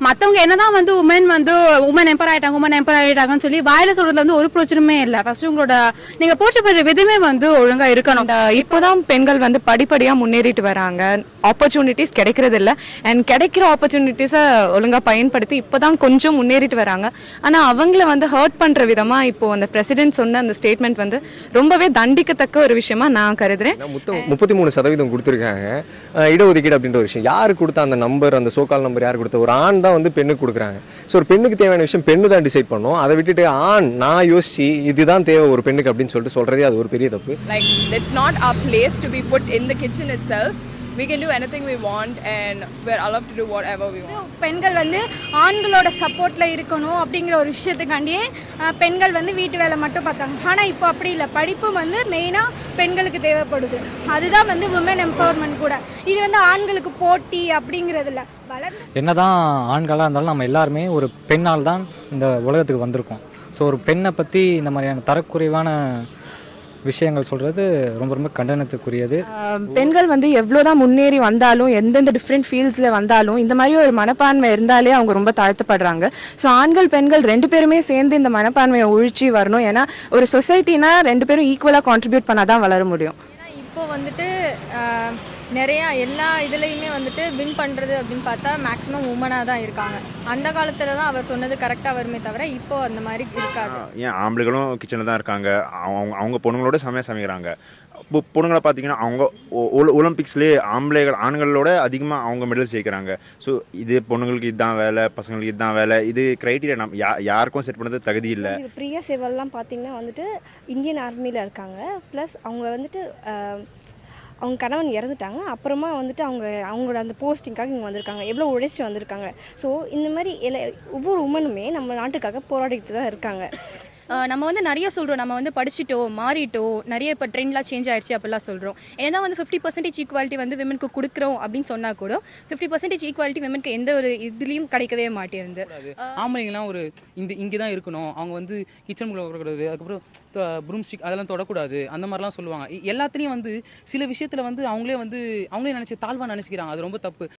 மத்தவங்க என்னதான் வந்து உமன் வந்து உமன் எம்பர் ஆயிட்டாங்க உமன் எம்பர் ஆயிட்டாங்கன்னு சொல்லி வாயில சொல்றதுல வந்து ஒரு பிரச்சனையுமே இல்ல ஃபர்ஸ்ட் உங்களோட நீங்க போட்டு பண்ற விதமே வந்து ஒழுங்கா இருக்கணும் அந்த இப்போதான் பெண்கள் வந்து படிப்படியா முன்னேறிட்டு வராங்க ஆப்பர்ச்சுனிட்டிஸ் கிடைக்கிறது இல்ல அண்ட் கிடைக்கிற ஆப்பர்ச்சுனிட்டிஸை ஒழுங்கா பயன்படுத்தி இப்போதான் கொஞ்சம் முன்னேறிட்டு வராங்க ஆனா அவங்கள வந்து ஹர்ட் பண்ற விதமா இப்போ அந்த பிரசிடென்ட் சொன்ன அந்த ஸ்டேட்மெண்ட் வந்து ரொம்பவே தண்டிக்கத்தக்க ஒரு விஷயமா நான் கருதுறேன் ஏன்னா மொத்தம் முப்பத்தி மூணு சதவீதம் கொடுத்துருக்காங்க அஹ் இடஒதுக்கீடு அப்படின்ற ஒரு விஷயம் யார் கொடுத்த அந்த நம்பர் அந்த சோக்கால் நம்பர் யார் கொடுத்த ஒரு ஆண் தான் வந்து பெண்ணுக்கு கொடுக்குறாங்க ஸோ ஒரு பெண்ணுக்கு தேவையான விஷயம் பெண்ணு தான் டிசைட் பண்ணும் அதை விட்டுட்டு ஆண் நான் யோசிச்சு இதுதான் தேவை ஒரு பெண்ணுக்கு அப்படின்னு சொல்லிட்டு சொல்றதே அது ஒரு பெரிய தப்பு Like, it's not our place to be put in the kitchen itself. We can do anything we want and we're allowed to do whatever we want. பெண்கள் வந்து ஆண்களோட சப்போர்ட்ல இருக்கணும் அப்படிங்கிற ஒரு விஷயத்துக்காண்டியே அஹ், பெண்கள் வந்து வீட்டு வேலை மட்டும் பார்த்தாங்க ஆனால் இப்போ அப்படி இல்லை படிப்பு வந்து மெயினாக பெண்களுக்கு தேவைப்படுது அதுதான் வந்து உமன் எம்பவர்மெண்ட் கூட இது வந்து ஆண்களுக்கு போட்டி அப்படிங்கிறது இல்லை வளர்ந்து என்னதான் ஆண்களாக இருந்தாலும் நம்ம எல்லாருமே ஒரு பெண்ணால் தான் இந்த உலகத்துக்கு வந்திருக்கோம் ஸோ ஒரு பெண்ணை பற்றி இந்த மாதிரியான தரக்குறைவான விஷயங்கள் சொல்கிறது ரொம்ப ரொம்ப கண்டனத்துக்குரியது ஆஹ் பெண்கள் வந்து எவ்வளோதான் முன்னேறி வந்தாலும் எந்தெந்த டிஃப்ரெண்ட் ஃபீல்ட்ஸில் வந்தாலும் இந்த மாதிரி ஒரு மனப்பான்மை இருந்தாலே அவங்க ரொம்ப தாழ்த்தப்படுறாங்க ஸோ ஆண்கள் பெண்கள் ரெண்டு பேருமே சேர்ந்து இந்த மனப்பான்மையை ஒழிச்சு வரணும் ஏன்னா ஒரு சொசைட்டினா ரெண்டு பேரும் ஈக்குவலாக கான்ட்ரிபியூட் பண்ணாதான் வளர முடியும் ஏன்னா இப்போ வந்துட்டு ஆஹ், நிறையா எல்லா இதுலேயுமே வந்துட்டு வின் பண்ணுறது அப்படின்னு பார்த்தா மேக்ஸிமம் உமனாக தான் இருக்காங்க அந்த காலத்தில் தான் அவர் சொன்னது கரெக்டாக வருமே தவிர இப்போ அந்த மாதிரி இருக்காது ஏன் ஆம்பளைகளும் கிச்சனில் தான் இருக்காங்க அவங்க அவங்க பொண்ணுங்களோட செமையாக சமைக்கிறாங்க இப்போ பொண்ணுங்களை பார்த்தீங்கன்னா அவங்க ஒ- ஒ- ஒலிம்பிக்ஸ்லேயே ஆம்பளைகள் ஆண்களோட அதிகமாக அவங்க மெடல் ஜெயிக்கிறாங்க ஸோ இது பொண்ணுங்களுக்கு இதுதான் வேலை பசங்களுக்கு இதுதான் வேலை இது க்ரைட்டீரியா நம் யா யாருக்கும் செட் பண்ணது தகுதி இல்லை இது பிரியா சேவல்லாம் பார்த்தீங்கன்னா வந்துட்டு இந்தியன் ஆர்மியில் இருக்காங்க ப்ளஸ் அவங்க வந்துட்டு ஆஹ், அவங்க கணவன் இறந்துட்டாங்க அப்புறமா வந்துட்டு அவங்க அவங்களோட அந்த போஸ்டிங்காக இங்கே வந்திருக்காங்க எவ்வளோ உழைச்சி வந்திருக்காங்க ஸோ இந்த மாதிரி எல்லா ஒவ்வொரு உமனுமே நம்ம நாட்டுக்காக போராடிக்கிட்டு தான் இருக்காங்க ஆஹ் நம்ம வந்து நிறைய சொல்கிறோம் நம்ம வந்து படிச்சிட்டோம் மாறிட்டோம் நிறைய இப்போ ட்ரெண்ட்லாம் சேஞ்ச் ஆயிடுச்சு அப்படிலாம் சொல்கிறோம் ஏன்னா வந்து ஃபிஃப்டி பர்சன்டேஜ் ஈக்குவாலிட்டி வந்து விமனுக்கு கொடுக்குறோம் அப்படின்னு சொன்னால் கூட ஃபிஃப்டி பர்சன்டேஜ் ஈக்குவாலிட்டி விமனுக்கு எந்த ஒரு இதுலேயும் கிடைக்கவே மாட்டேங்குது ஆம்பளைங்கலாம் ஒரு இந்த இங்கே தான் இருக்கணும் அவங்க வந்து கிச்சனுக்குள்ளே வரக்கூடாது அதுக்கப்புறம் ப்ரூம் ஸ்டிக் அதெல்லாம் தொடக்கூடாது அந்த மாதிரிலாம் சொல்லுவாங்க எ- எல்லாத்துலேயும் வந்து சில விஷயத்தில் வந்து அவங்களே வந்து அவங்களே நினச்சி தாழ்வாக நினச்சிக்கிறாங்க அது ரொம்ப தப்பு